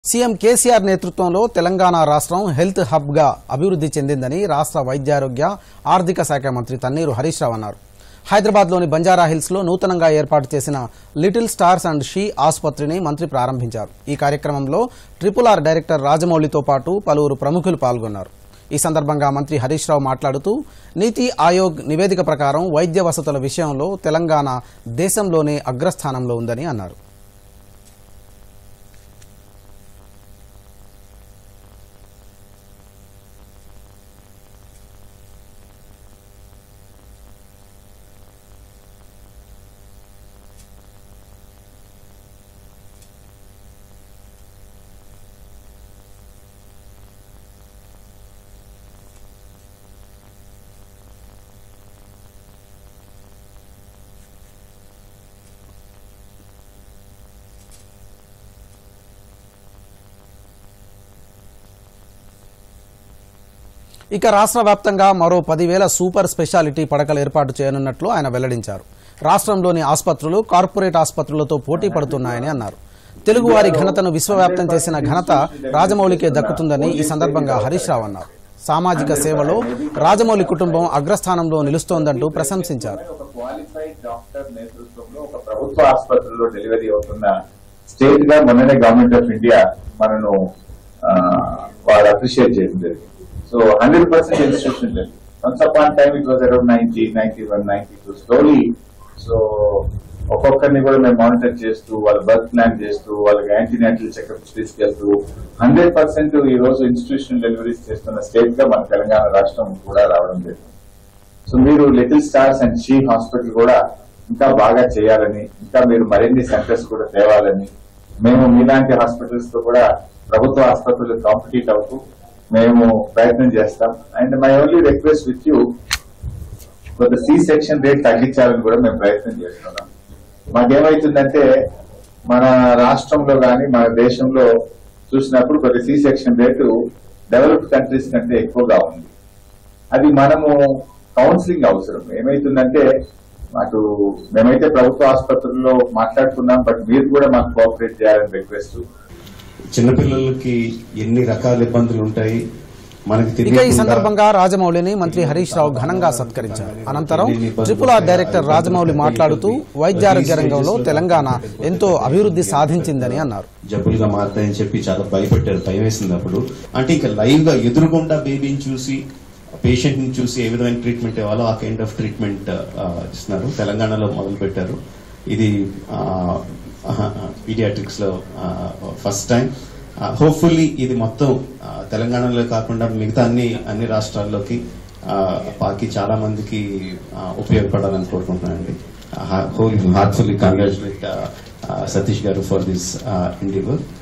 CM KCR నేతృత్వంలో తెలంగాణ రాష్ట్రం health hub గా అభివృద్ధి చెందిందని రాష్ట్ర వైద్యారోగ్య ఆర్థిక శాఖ మంత్రి తన్నీరు హరీష్ రావు అన్నారు హైదరాబాద్లోని బంజారా హిల్స్ లో నూతనంగా ఏర్పాటు చేసిన లిటిల్ స్టార్స్ అండ్ షీ ఆసుపత్రిని మంత్రి ప్రారంభించారు ఈ కార్యక్రమంలో ట్రిపుల్ ఆర్ డైరెక్టర్ రాజమౌళితో పాటు పలువురు ప్రముఖులు పాల్గొన్నారు ఈ సందర్భంగా మంత్రి హరీష్ రావు మాట్లాడుతూ నీతి ఆయోగ్ నివేదిక ప్రకారం వైద్య వసతుల విషయంలో తెలంగాణ దేశంలోనే అగ్రస్థానంలో ఉందని అన్నారు ఇక రాష్ట్ర వ్యాప్తంగా మరో పదివేల సూపర్ స్పెషాలిటీ పడకలు ఏర్పాటు చేయనున్నట్లు ఆయన వెల్లడించారు రాష్ట్రంలోని ఆసుపత్రులు కార్పొరేట్ ఆసుపత్రులతో పోటీ పడుతున్నాయని అన్నారు తెలుగువారి ఘనతను విశ్వవ్యాప్తం చేసిన ఘనత రాజమౌళికే దక్కుతుందని ఈ సందర్భంగా హరీష్ రావు అన్నారు సామాజిక సేవలో రాజమౌళి కుటుంబం అగ్రస్థానంలో నిలుస్తోందంటూ ప్రశంసించారు ఒక క్వాలిఫైడ్ డాక్టర్ నేతృత్వంలో ఒక ప్రభుత్వ ఆసుపత్రిలో డెలివరీ అవుతున్న స్టేట్ గా మొన్ననే గవర్నమెంట్ ఆఫ్ ఇండియా మనను ఆ, వాళ్ళు అప్రిషియేట్ చేసింది సో హండ్రెడ్ పర్సెంట్ ఇన్స్టిట్యూషన్ లేదు once upon time it was around ninety ninety one ninety two slowly so ఒక్కొక్కరిని కూడా మేము మానిటర్ చేస్తూ వాళ్ళ బర్త్ ప్లాన్ చేస్తూ వాళ్ళకి యాంటీనేటల్ చెకప్స్ తీసుకెళ్తూ హండ్రెడ్ పర్సెంట్ ఈ రోజు ఇన్స్టిట్యూషన్ డెలివరీస్ చేస్తున్న స్టేట్ గా మన తెలంగాణ రాష్ట్రం కూడా రావడం లేదు సో మీరు little stars and she hospital కూడా ఇంకా బాగా చేయాలని ఇంకా మీరు మరిన్ని సెంటర్స్ కూడా తేవాలని మేము మీలాంటి హాస్పిటల్స్ తో కూడా ప్రభుత్వ ఆసుపత్రులు కాంపిటీట్ అవుతూ మేము ప్రయత్నం చేస్తాం and my only request with you కొంత సి సెక్షన్ రేట్ తగ్గించాలని కూడా మేము ప్రయత్నం చేస్తున్నాం మాకేమైతుందంటే మన రాష్ట్రంలో గాని మన దేశంలో చూసినప్పుడు కొద్ది C section rate developed countries కంటే ఎక్కువగా ఉంది అది మనము కౌన్సిలింగ్ అవసరం ఏమైతుందంటే మాకు మేమైతే ప్రభుత్వ ఆసుపత్రుల్లో మాట్లాడుకున్నాం బట్ మీరు కూడా మాకు కోఆపరేట్ చేయాలని రిక్వెస్ట్ చిన్నపిల్లలకి ఎన్ని రకాల ఇబ్బందులు ఉంటాయి మనకి ఇక ఈ తెలియకుండా సందర్భంగా రాజమౌళిని మంత్రి హరీష్ రావు ఘనంగా సత్కరించారు అనంతరం ట్రిపుల్ ఆర్ డైరెక్టర్ రాజమౌళి మాట్లాడుతూ వైద్యారోగ్య రంగంలో తెలంగాణ ఎంతో అభివృద్ధి సాధించిందని అన్నారు జబ్బులుగా మారుతాయని చెప్పి చాలా భయపెట్టారు భయం వేసింది అప్పుడు అంటే ఇంకా లైవ్ గా ఎదురుగుండా బేబీని చూసి పేషెంట్ ని చూసి ఏ విధమైన ట్రీట్మెంట్ ఇవ్వాలో ఆ కైండ్ ఆఫ్ ట్రీట్మెంట్ ఇస్తున్నారు తెలంగాణలో మొదలు పెట్టారు ఇది పీడియాట్రిక్స్ లో ఫస్ట్ టైం హోప్ఫుల్లీ ఇది మొత్తం ఆ, తెలంగాణలో కాకుండా మిగతా అన్ని అన్ని రాష్ట్రాల్లోకి ఆ, పాకి చాలా మందికి ఆ, ఉపయోగపడాలని కోరుకుంటున్నానండి హోల్ హార్ట్ఫుల్లీ కంగ్రాచులేట్ సతీష్ గారు ఫర్ దిస్ ఇండివర్